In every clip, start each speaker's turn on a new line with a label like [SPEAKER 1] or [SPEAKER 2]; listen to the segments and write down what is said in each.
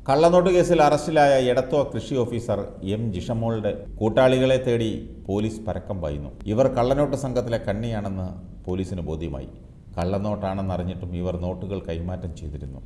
[SPEAKER 1] കള്ളനോട്ട് കേസിൽ അറസ്റ്റിലായ എടത്വ കൃഷി ഓഫീസർ എം ജിഷമോളുടെ കൂട്ടാളികളെ തേടി പോലീസ് പരക്കം പായുന്നു ഇവർ കള്ളനോട്ട് സംഘത്തിലെ കണ്ണിയാണെന്ന് പോലീസിന് ബോധ്യമായി കള്ളനോട്ടാണെന്നറിഞ്ഞിട്ടും ഇവർ നോട്ടുകൾ കൈമാറ്റം ചെയ്തിരുന്നു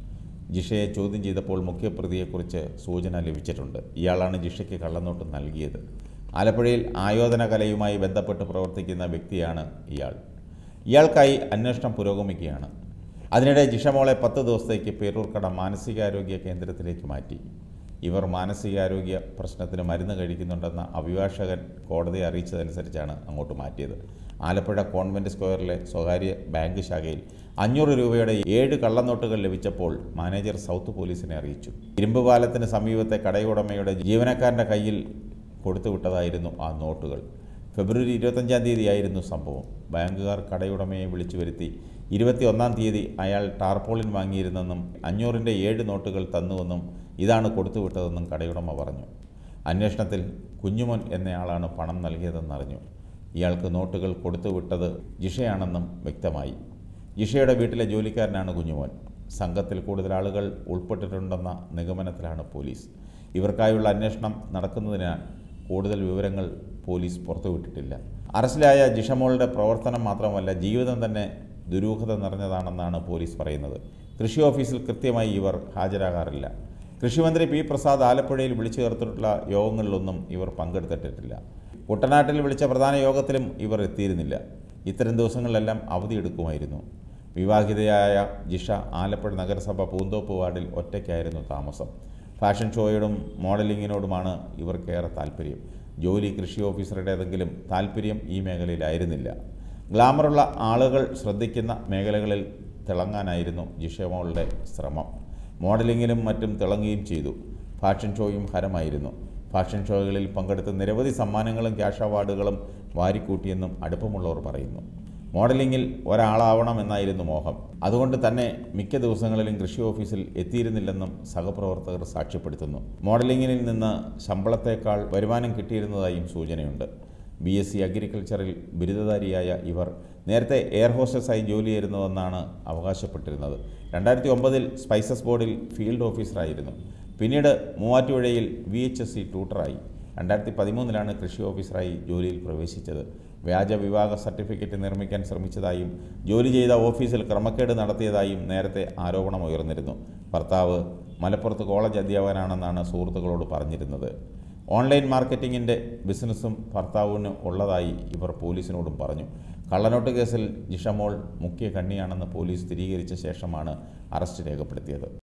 [SPEAKER 1] ജിഷയെ ചോദ്യം ചെയ്തപ്പോൾ മുഖ്യപ്രതിയെക്കുറിച്ച് സൂചന ലഭിച്ചിട്ടുണ്ട് ഇയാളാണ് ജിഷയ്ക്ക് കള്ളനോട്ട് നൽകിയത് ആലപ്പുഴയിൽ ആയോധന കലയുമായി ബന്ധപ്പെട്ട് പ്രവർത്തിക്കുന്ന വ്യക്തിയാണ് ഇയാൾ ഇയാൾക്കായി അന്വേഷണം പുരോഗമിക്കുകയാണ് അതിനിടെ ജിഷമോളെ പത്ത് ദിവസത്തേക്ക് പേരൂർക്കട മാനസികാരോഗ്യ കേന്ദ്രത്തിലേക്ക് മാറ്റി ഇവർ മാനസികാരോഗ്യ പ്രശ്നത്തിന് മരുന്ന് കഴിക്കുന്നുണ്ടെന്ന അഭിഭാഷകൻ കോടതിയെ അറിയിച്ചതനുസരിച്ചാണ് അങ്ങോട്ട് മാറ്റിയത് ആലപ്പുഴ കോൺവെൻറ്റ് സ്ക്വയറിലെ സ്വകാര്യ ബാങ്ക് ശാഖയിൽ അഞ്ഞൂറ് രൂപയുടെ ഏഴ് കള്ളനോട്ടുകൾ ലഭിച്ചപ്പോൾ മാനേജർ സൗത്ത് പോലീസിനെ അറിയിച്ചു ഇരുമ്പ് പാലത്തിന് സമീപത്തെ കടയുടമയുടെ ജീവനക്കാരൻ്റെ കയ്യിൽ കൊടുത്തുവിട്ടതായിരുന്നു ആ നോട്ടുകൾ ഫെബ്രുവരി ഇരുപത്തഞ്ചാം തീയതിയായിരുന്നു സംഭവം ബാങ്കുകാർ കടയുടമയെ വിളിച്ചു വരുത്തി ഇരുപത്തി ഒന്നാം തീയതി അയാൾ ടാർപോളിൻ വാങ്ങിയിരുന്നെന്നും അഞ്ഞൂറിൻ്റെ ഏഴ് നോട്ടുകൾ തന്നുവെന്നും ഇതാണ് കൊടുത്തുവിട്ടതെന്നും കടയുടമ പറഞ്ഞു അന്വേഷണത്തിൽ കുഞ്ഞുമോൻ എന്നയാളാണ് പണം നൽകിയതെന്നറിഞ്ഞു ഇയാൾക്ക് നോട്ടുകൾ കൊടുത്തുവിട്ടത് ജിഷയാണെന്നും വ്യക്തമായി ജിഷയുടെ വീട്ടിലെ ജോലിക്കാരനാണ് കുഞ്ഞുമോൻ സംഘത്തിൽ കൂടുതൽ ആളുകൾ ഉൾപ്പെട്ടിട്ടുണ്ടെന്ന നിഗമനത്തിലാണ് പോലീസ് ഇവർക്കായുള്ള അന്വേഷണം നടക്കുന്നതിനാൽ കൂടുതൽ വിവരങ്ങൾ പോലീസ് പുറത്തുവിട്ടിട്ടില്ല അറസ്റ്റിലായ ജിഷമോളുടെ പ്രവർത്തനം മാത്രമല്ല ജീവിതം തന്നെ ദുരൂഹത നിറഞ്ഞതാണെന്നാണ് പോലീസ് പറയുന്നത് കൃഷി ഓഫീസിൽ കൃത്യമായി ഇവർ ഹാജരാകാറില്ല കൃഷിമന്ത്രി പി പ്രസാദ് ആലപ്പുഴയിൽ വിളിച്ചു ചേർത്തിട്ടുള്ള യോഗങ്ങളിലൊന്നും ഇവർ പങ്കെടുത്തിട്ടില്ല കുട്ടനാട്ടിൽ വിളിച്ച പ്രധാന യോഗത്തിലും ഇവർ എത്തിയിരുന്നില്ല ഇത്തരം ദിവസങ്ങളിലെല്ലാം അവധിയെടുക്കുമായിരുന്നു വിവാഹിതയായ ജിഷ ആലപ്പുഴ നഗരസഭ പൂന്തോപ്പ് വാർഡിൽ ഒറ്റയ്ക്കായിരുന്നു താമസം ഫാഷൻ ഷോയോടും മോഡലിങ്ങിനോടുമാണ് ഇവർക്കേറെ താല്പര്യം ജോലി കൃഷി ഓഫീസറുടേതെങ്കിലും താല്പര്യം ഈ മേഖലയിലായിരുന്നില്ല ഗ്ലാമറുള്ള ആളുകൾ ശ്രദ്ധിക്കുന്ന മേഖലകളിൽ തിളങ്ങാനായിരുന്നു ജിഷമോളുടെ ശ്രമം മോഡലിങ്ങിലും മറ്റും തിളങ്ങുകയും ചെയ്തു ഫാഷൻ ഷോയും ഹരമായിരുന്നു ഫാഷൻ ഷോകളിൽ പങ്കെടുത്ത് നിരവധി സമ്മാനങ്ങളും ക്യാഷ് അവാർഡുകളും വാരിക്കൂട്ടിയെന്നും അടുപ്പമുള്ളവർ പറയുന്നു മോഡലിങ്ങിൽ ഒരാളാവണമെന്നായിരുന്നു മോഹം അതുകൊണ്ട് തന്നെ മിക്ക ദിവസങ്ങളിലും കൃഷി ഓഫീസിൽ എത്തിയിരുന്നില്ലെന്നും സഹപ്രവർത്തകർ സാക്ഷ്യപ്പെടുത്തുന്നു മോഡലിങ്ങിൽ നിന്ന് ശമ്പളത്തേക്കാൾ വരുമാനം കിട്ടിയിരുന്നതായും സൂചനയുണ്ട് ബി എസ് സി അഗ്രികൾച്ചറിൽ ബിരുദധാരിയായ ഇവർ നേരത്തെ എയർ ഹോസ്റ്റസായി ജോലി ചെയ്യുന്നുവെന്നാണ് അവകാശപ്പെട്ടിരുന്നത് രണ്ടായിരത്തി ഒമ്പതിൽ സ്പൈസസ് ബോർഡിൽ ഫീൽഡ് ഓഫീസറായിരുന്നു പിന്നീട് മൂവാറ്റുപുഴയിൽ വി എച്ച് എസ് സി ട്യൂട്ടറായി രണ്ടായിരത്തി പതിമൂന്നിലാണ് കൃഷി ഓഫീസറായി ജോലിയിൽ പ്രവേശിച്ചത് വ്യാജ വിവാഹ സർട്ടിഫിക്കറ്റ് നിർമ്മിക്കാൻ ശ്രമിച്ചതായും ജോലി ചെയ്ത ഓഫീസിൽ ക്രമക്കേട് നടത്തിയതായും നേരത്തെ ആരോപണമുയർന്നിരുന്നു ഭർത്താവ് മലപ്പുറത്ത് കോളേജ് അധ്യാപകനാണെന്നാണ് സുഹൃത്തുക്കളോട് പറഞ്ഞിരുന്നത് ഓൺലൈൻ മാർക്കറ്റിങ്ങിൻ്റെ ബിസിനസ്സും ഭർത്താവിന് ഉള്ളതായി ഇവർ പോലീസിനോടും പറഞ്ഞു കള്ളനോട്ട് കേസിൽ ജിഷമോൾ മുഖ്യ കണ്ണിയാണെന്ന് പോലീസ് സ്ഥിരീകരിച്ച ശേഷമാണ് അറസ്റ്റ് രേഖപ്പെടുത്തിയത്